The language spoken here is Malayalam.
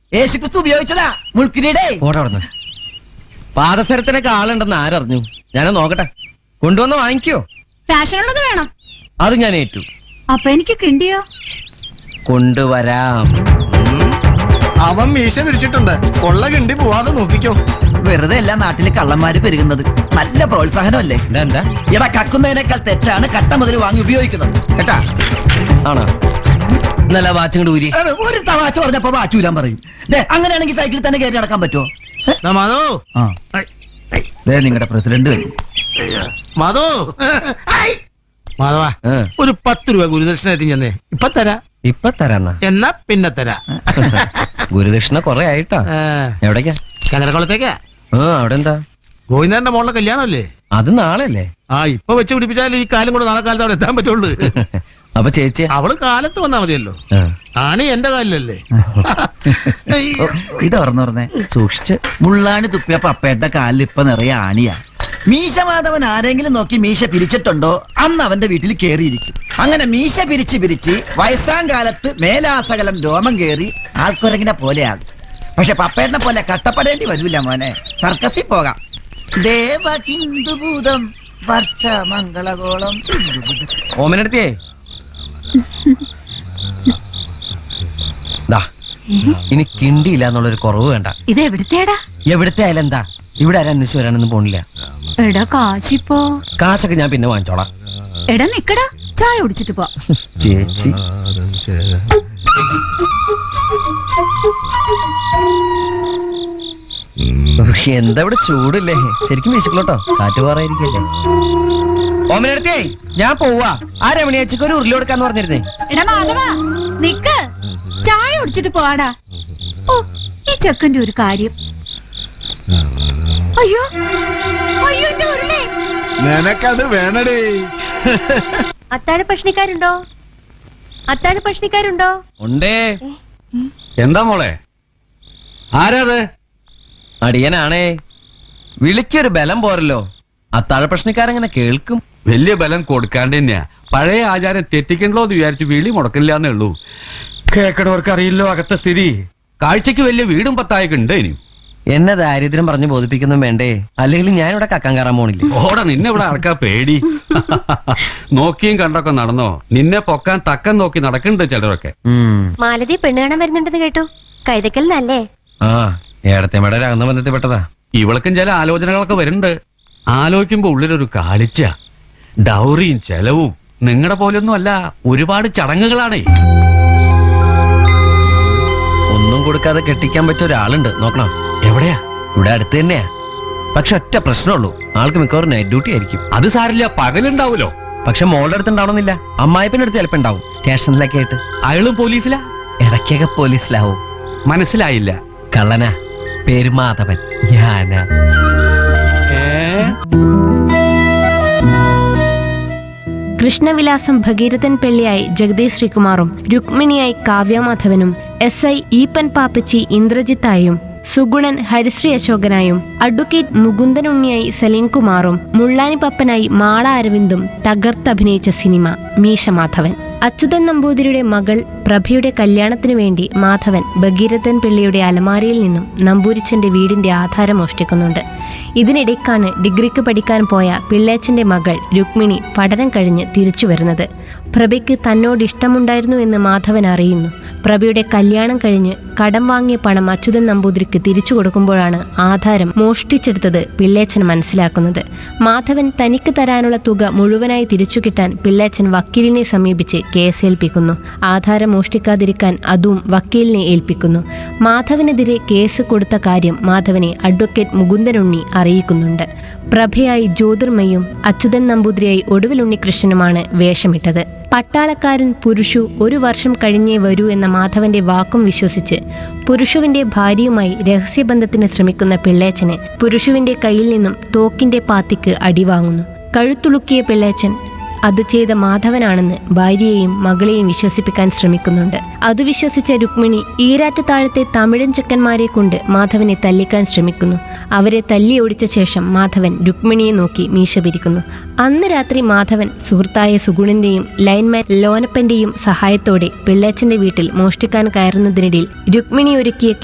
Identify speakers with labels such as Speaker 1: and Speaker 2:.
Speaker 1: യേശുക്രിസ്തു ഉപയോഗിച്ചതാ മുൾക്കിരീടേ
Speaker 2: പോട്ടെ അവിടുന്ന് പാദസരത്തിനൊക്കെ ആളുണ്ടെന്ന് ആരറിഞ്ഞു ഞാനത് നോക്കട്ടെ കൊണ്ടുവന്ന് വാങ്ങിക്കോ
Speaker 3: ഫാഷൻ ഉള്ളത് വേണം
Speaker 2: അത് ഞാൻ ഏറ്റു
Speaker 3: അപ്പൊ എനിക്ക് കിണ്ടിയോ
Speaker 2: കൊണ്ടുവരാം ഉം.
Speaker 4: അവൻ മീശ പിരിച്ചിട്ടുണ്ട് കൊള്ള കിണ്ടി പോവാതെ നോക്കിക്കോ
Speaker 1: വെറുതെ അല്ല നാട്ടില് കള്ളന്മാര് പെരുകുന്നത് നല്ല പ്രോത്സാഹനമല്ലേ
Speaker 2: എന്താ എന്താ
Speaker 1: എടാ കക്കുന്നതിനേക്കാൾ തെറ്റാണ് കട്ട മുതൽ വാങ്ങി ഉപയോഗിക്കുന്നത് കേട്ടാ
Speaker 2: ആണോ നല്ല വാച്ചും കൂടി ഊരി
Speaker 1: ഏ, ഒരു തമാശ പറഞ്ഞപ്പോ വാച്ചൂരാൻ പറയും ദേ അങ്ങനെയാണെങ്കിൽ സൈക്കിളിൽ തന്നെ കയറി നടക്കാൻ പറ്റുമോ
Speaker 4: ദാ മധു
Speaker 1: ആ ദേ നിങ്ങളുടെ പ്രസിഡന്റ് വരും
Speaker 4: മധു ഐ. മാധവാ
Speaker 2: ആ,
Speaker 4: ഒരു പത്ത് രൂപ ഗുരുദക്ഷിണായിട്ട് ചെന്നേ ഇപ്പൊ തരാ
Speaker 2: ഇപ്പൊ തരാന്നാ
Speaker 4: എന്നാ പിന്നെ തരാ
Speaker 2: ഗുരുദക്ഷിണ കൊറേ ആയിട്ടാ എവിടേക്കാ
Speaker 4: കലരക്കുളത്തേക്കാ
Speaker 2: ആ അവിടെ എന്താ
Speaker 4: ഗോവിന്ദന്റെ മോളുടെ കല്യാണമല്ലേ
Speaker 2: അത് നാളെയല്ലേ
Speaker 4: ആ ഇപ്പൊ വെച്ച് പിടിപ്പിച്ചാൽ ഈ കാലം കൊണ്ട് നാളെ കാലത്ത് അവിടെ എത്താൻ പറ്റുള്ളൂ
Speaker 2: അപ്പൊ ചേച്ചി
Speaker 4: അവള് കാലത്ത് വന്നാ മതിയല്ലോ ആണ് എന്റെ കാലിലല്ലേ അയ്യോ.
Speaker 1: ഇത് ഓർന്ന് പറഞ്ഞേ
Speaker 2: സൂക്ഷിച്ച്
Speaker 1: മുള്ളാണി തുപ്പിയ പപ്പയുടെ കാലിൽ ഇപ്പൊ നിറയെ ആണിയാ മീശ മാധവൻ ആരെങ്കിലും നോക്കി മീശ പിരിച്ചിട്ടുണ്ടോ അന്ന് അവന്റെ വീട്ടിൽ കേറിയിരിക്കും അങ്ങനെ മീശ പിരിച്ച് പിരിച്ച് വയസ്സാം കാലത്ത് മേലാസകലം രോമം കേറി ആൾക്കുരങ്ങിനെ പോലെയാകും പക്ഷെ പപ്പേട്ടനെ പോലെ കട്ടപ്പെടേണ്ടി വരൂല മോനെ സർക്കസിൽ പോകാം ദേവഹിന്ദുഭൂതം വർഷ മംഗളകോളം
Speaker 2: ഓമനടുത്തേ ദാ ഇനി കിണ്ടിയില്ല എന്നുള്ളൊരു കുറവ് വേണ്ട
Speaker 3: ഇത് എവിടുത്തേടാ
Speaker 2: എവിടുത്തെ ആയാലും എന്താ ഇവിടെ ആരും അന്വേഷിച്ച് വരാനൊന്നും പോണില്ല
Speaker 3: എടാ കാശിപ്പോ
Speaker 2: കാശൊക്കെ ഞാൻ പിന്നെ വാങ്ങിച്ചോളാം
Speaker 3: എടാ നിക്കടാ ചായ കുടിച്ചിട്ട് പോ
Speaker 2: ചേച്ചി ഉഹ്, എന്താ ഇവിടെ ചൂടില്ലേ ശരിക്കും വീശിക്കലോട്ടോ കാറ്റ് പാറായിരിക്കല്ലേ ഓമനടുത്തേ ഞാൻ പോവാ ആ രമണിയാച്ചിക്ക് ഒരു ഉരുളി കൊടുക്കാന്ന് പറഞ്ഞിരുന്നേ
Speaker 3: എടാ മാധവ നിക്ക് ചായ കുടിച്ചിട്ട് പോവാടാ ഓ ഈ ചെക്കന്റെ ഒരു കാര്യം അയ്യോ അയ്യോ എന്റെ ഉരുളി
Speaker 4: നിനക്കത് വേണടേ
Speaker 5: അത്താഴ പ്രശ്നക്കാരുണ്ടോ അത്താഴ പ്രശ്നക്കാരുണ്ടോ
Speaker 2: ഉണ്ടേ
Speaker 6: എന്താ മോളെ ആരാത്
Speaker 2: അടിയനാണേ വിളിക്കൊരു ബലം പോരല്ലോ അത്താഴ പ്രശ്നക്കാരെങ്ങനെ കേൾക്കും
Speaker 6: വലിയ ബലം കൊടുക്കാണ്ട് തന്നെയാ പഴയ ആചാരം തെറ്റിക്കണ്ടല്ലോ എന്ന് വിചാരിച്ച് വിളി മുടക്കില്ലാന്നേ ഉള്ളൂ കേക്കടവർക്ക് അറിയില്ലോ അകത്തെ സ്ഥിതി കാഴ്ചക്ക് വലിയ വീടും പത്തായൊക്കെ ഉണ്ട് ഇനി
Speaker 2: എന്നെ ദാരിദ്ര്യം പറഞ്ഞു ബോധിപ്പിക്കൊന്നും വേണ്ടേ അല്ലെങ്കിൽ ഞാനിവിടെ കക്കാൻ കയറാൻ പോണില്ല
Speaker 6: ഓടെ നിന്നെ ഇവിടെ അടക്കാ പേടി നോക്കിയും കണ്ടൊക്കെ നടന്നോ നിന്നെ പൊക്കാൻ തക്കം നോക്കി നടക്കുന്നുണ്ട് ചിലരൊക്കെ
Speaker 2: ഉം.
Speaker 5: മാലതി പെണ്ണ് കാണാൻ വരുന്നുണ്ടെന്ന് കേട്ടു കൈതക്കൽ നല്ലേ
Speaker 2: ആ ഏടത്തേമ്മയുടെ രകന്ന ബന്ധത്തിൽപ്പെട്ടതാ
Speaker 6: ഇവൾക്കും ചില ആലോചനകളൊക്കെ വരുന്നുണ്ട് ആലോചിക്കുമ്പോ ഉള്ളിലൊരു കാളിച്ച ഡൗറിയും ചെലവും നിങ്ങളുടെ പോലൊന്നും അല്ല ഒരുപാട് ചടങ്ങുകളാണേ
Speaker 2: ഒന്നും കൊടുക്കാതെ കെട്ടിക്കാൻ പറ്റിയ ഒരാളുണ്ട് നോക്കണം
Speaker 6: എവിടെയാ
Speaker 2: ഇവിടെ അടുത്ത് തന്നെയാ പക്ഷെ ഒറ്റ പ്രശ്നമുള്ളൂ ആൾക്ക് മിക്കവാറും നൈറ്റ് ഡ്യൂട്ടി ആയിരിക്കും
Speaker 6: അത് സാരില്ല പകലുണ്ടാവുമല്ലോ
Speaker 2: പക്ഷെ മോളുടെ അടുത്ത് ഉണ്ടാവണമെന്നില്ല അമ്മായിപ്പിന്റെ അടുത്ത് ചിലപ്പോ ഉണ്ടാവും സ്റ്റേഷനിലൊക്കെ ആയിട്ട്
Speaker 6: അയാളും പോലീസിലാ
Speaker 2: ഇടയ്ക്കൊക്കെ പോലീസിലാവും
Speaker 6: മനസ്സിലായില്ല
Speaker 2: കള്ളനാ പേര് മാധവൻ ഞാനാ
Speaker 7: കൃഷ്ണവിലാസം ഭഗീരഥൻ പെള്ളിയായി ജഗദീഷ് ശ്രീകുമാറും രുക്മിണിയായി കാവ്യമാധവനും എസ് ഐ ഈപ്പൻ പാപ്പച്ചി ഇന്ദ്രജിത്തായും സുഗുണൻ ഹരിശ്രീ അശോകനായും അഡ്വക്കേറ്റ് മുകുന്ദനുണ്ണിയായി സലീംകുമാറും മുള്ളാനി പപ്പനായി മാള അരവിന്ദും തകർത്തഭിനയിച്ച സിനിമ മീശമാധവൻ അച്യുതൻ നമ്പൂതിരിയുടെ മകൾ പ്രഭയുടെ കല്യാണത്തിനു വേണ്ടി മാധവൻ ഭഗീരഥൻ പിള്ളിയുടെ അലമാരയിൽ നിന്നും നമ്പൂരിച്ചന്റെ വീടിന്റെ ആധാരം മോഷ്ടിക്കുന്നുണ്ട് ഇതിനിടയ്ക്കാണ് ഡിഗ്രിക്ക് പഠിക്കാൻ പോയ പിള്ളേച്ചന്റെ മകൾ രുക്മിണി പഠനം കഴിഞ്ഞ് തിരിച്ചു വരുന്നത് പ്രഭയ്ക്ക് തന്നോട് ഇഷ്ടമുണ്ടായിരുന്നു എന്ന് മാധവൻ അറിയുന്നു പ്രഭയുടെ കല്യാണം കഴിഞ്ഞ് കടം വാങ്ങിയ പണം അച്യുതൻ നമ്പൂതിരിക്ക് തിരിച്ചു കൊടുക്കുമ്പോഴാണ് ആധാരം മോഷ്ടിച്ചെടുത്തത് പിള്ളേച്ചൻ മനസ്സിലാക്കുന്നത് മാധവൻ തനിക്ക് തരാനുള്ള തുക മുഴുവനായി തിരിച്ചു കിട്ടാൻ പിള്ളേച്ചൻ വക്കീലിനെ സമീപിച്ച് കേസേൽപ്പിക്കുന്നു ആധാരം മോഷ്ടിക്കാതിരിക്കാൻ അതും വക്കീലിനെ ഏൽപ്പിക്കുന്നു മാധവനെതിരെ കേസ് കൊടുത്ത കാര്യം മാധവനെ അഡ്വക്കേറ്റ് മുകുന്ദനുണ്ണി അറിയിക്കുന്നുണ്ട് പ്രഭയായി ജ്യോതിർമയും അച്യുതൻ നമ്പൂതിരിയായി ഒടുവിൽ ഉണ്ണികൃഷ്ണനുമാണ് വേഷമിട്ടത് പട്ടാളക്കാരൻ പുരുഷു ഒരു വർഷം കഴിഞ്ഞേ വരൂ എന്ന മാധവന്റെ വാക്കും വിശ്വസിച്ച് പുരുഷുവിന്റെ ഭാര്യയുമായി രഹസ്യബന്ധത്തിന് ശ്രമിക്കുന്ന പിള്ളേച്ചന് പുരുഷുവിന്റെ കയ്യിൽ നിന്നും തോക്കിന്റെ പാത്തിക്ക് അടിവാങ്ങുന്നു കഴുത്തുളുക്കിയ പിള്ളേച്ചൻ അത് ചെയ്ത മാധവനാണെന്ന് ഭാര്യയെയും മകളെയും വിശ്വസിപ്പിക്കാൻ ശ്രമിക്കുന്നുണ്ട് അത് വിശ്വസിച്ച രുക്മിണി ഈരാറ്റു താഴത്തെ തമിഴൻ ചെക്കന്മാരെ കൊണ്ട് മാധവനെ തല്ലിക്കാൻ ശ്രമിക്കുന്നു അവരെ തല്ലി ഓടിച്ച ശേഷം മാധവൻ രുക്മിണിയെ നോക്കി മീശ പിരിക്കുന്നു അന്ന് രാത്രി മാധവൻ സുഹൃത്തായ സുഗുണന്റെയും ലൈൻമാൻ ലോനപ്പന്റെയും സഹായത്തോടെ പിള്ളേച്ചന്റെ വീട്ടിൽ മോഷ്ടിക്കാൻ കയറുന്നതിനിടയിൽ രുക്മിണി ഒരുക്കിയ